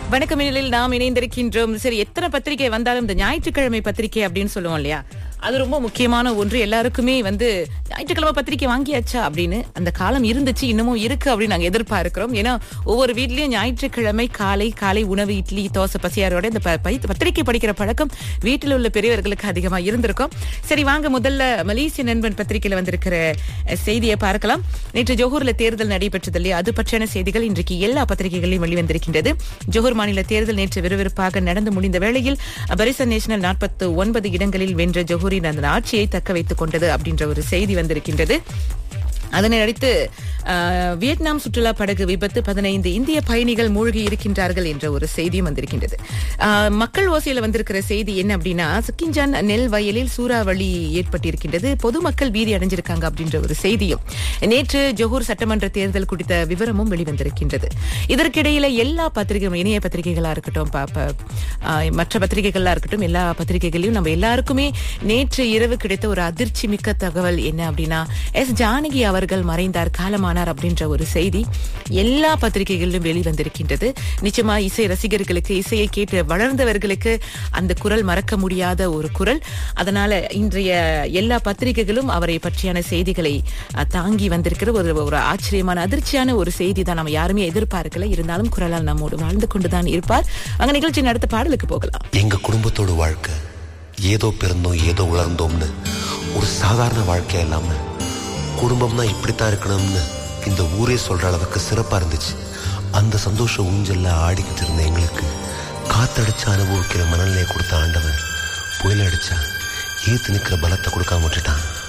வணக்கம் இனிலில் நாம் இணைந்திருக்கின்றோம் சரி எத்தனை பத்திரிகை வந்தாலும் இந்த ஞாயிற்றுக்கிழமை பத்திரிகை அப்படின்னு சொல்லுவோம் இல்லையா அது ரொம்ப முக்கியமான ஒன்று எல்லாருக்குமே வந்து ஞாயிற்றுக்கிழமை பத்திரிக்கை வாங்கியாச்சா அப்படின்னு அந்த காலம் இருந்துச்சு இன்னமும் இருக்கு அப்படின்னு நாங்க எதிர்பார்க்கிறோம் ஏன்னா ஒவ்வொரு வீட்லயும் ஞாயிற்றுக்கிழமை காலை காலை உணவு இட்லி தோசை பசியாரோட இந்த ப- பை- பத்திரிக்கை படிக்கிற பழக்கம் வீட்டில் உள்ள பெரியவர்களுக்கு அதிகமா இருந்திருக்கும் சரி வாங்க முதல்ல மலேசிய நண்பன் பத்திரிகையில வந்திருக்கிற அஹ், செய்தியை பார்க்கலாம் நேற்று ஜோஹூர்ல தேர்தல் நடைபெற்றது இல்லையா அது பற்றியான செய்திகள் இன்றைக்கு எல்லா பத்திரிகைகளிலும் வெளிவந்திருக்கின்றது ஜோஹூர் மாநில தேர்தல் நேற்று விறுவிறுப்பாக நடந்து முடிந்த வேளையில் பரிசன் நேஷனல் நாற்பத்து ஒன்பது இடங்களில் வென்ற ஜோஹூரின் அந்த ஆட்சியை தக்க வைத்துக் கொண்டது அப்படின்ற ஒரு செய்தி வந்திருக்கின்றது அதனை அடுத்து அஹ், வியட்நாம் சுற்றுலா படகு விபத்து பதினைந்து இந்திய பயணிகள் மூழ்கி இருக்கின்றார்கள் என்ற ஒரு செய்தியும் வந்திருக்கின்றது அஹ், மக்கள் ஓசையில வந்திருக்கிற செய்தி என்ன அப்படின்னா சிக்கிஞ்சான் நெல் வயலில் சூறாவளி ஏற்பட்டிருக்கின்றது பொதுமக்கள் பீதி அடைஞ்சிருக்காங்க அப்படின்ற ஒரு செய்தியும் நேற்று ஜொஹூர் சட்டமன்ற தேர்தல் குறித்த விவரமும் வெளிவந்திருக்கின்றது இதற்கிடையில எல்லா பத்திரிகை இணைய பத்திரிகைகளா இருக்கட்டும் ப- ப- அஹ், மற்ற பத்திரிகைகளா இருக்கட்டும் எல்லா பத்திரிகைகளையும் நம்ம எல்லாருக்குமே நேற்று இரவு கிடைத்த ஒரு அதிர்ச்சி மிக்க தகவல் என்ன அப்படின்னா எஸ் ஜானகி அவர்கள் மறைந்தார் காலமானார் அப்படின்ற ஒரு செய்தி எல்லா பத்திரிகைகளிலும் வெளிவந்திருக்கின்றது நிச்சயமா இசை ரசிகர்களுக்கு இசையை கேட்டு வளர்ந்தவர்களுக்கு அந்த குரல் மறக்க முடியாத ஒரு குரல் அதனால இன்றைய எல்லா பத்திரிகைகளும் அவரை பற்றியான செய்திகளை அஹ், தாங்கி வந்திருக்கிற ஒரு ஒரு ஆச்சரியமான அதிர்ச்சியான ஒரு செய்தி தான் நம்ம யாருமே எதிர்பார்க்கல இருந்தாலும் குரலால் நம்மோடு வாழ்ந்து கொண்டுதான் இருப்பார் அங்க நிகழ்ச்சியின் அடுத்த பாடலுக்கு போகலாம் எங்க குடும்பத்தோட வாழ்க்கை ஏதோ பிறந்தோம் ஏதோ உலர்ந்தோம்னு ஒரு சாதாரண வாழ்க்கை இல்லாம குடும்பம்னா இப்படித்தான் இருக்கணும்னு இந்த ஊரே சொல்ற அளவுக்கு சிறப்பா இருந்துச்சு அந்த சந்தோஷ ஊஞ்சல்ல ஆடிக்கிட்டு இருந்த எங்களுக்கு காத்தடிச்சு அனுபவிக்கிற மனநிலையை கொடுத்த ஆண்டவன் புயல் அடிச்சா ஏத்து நிக்கிற பலத்தை கொடுக்காம விட்டுட்டான்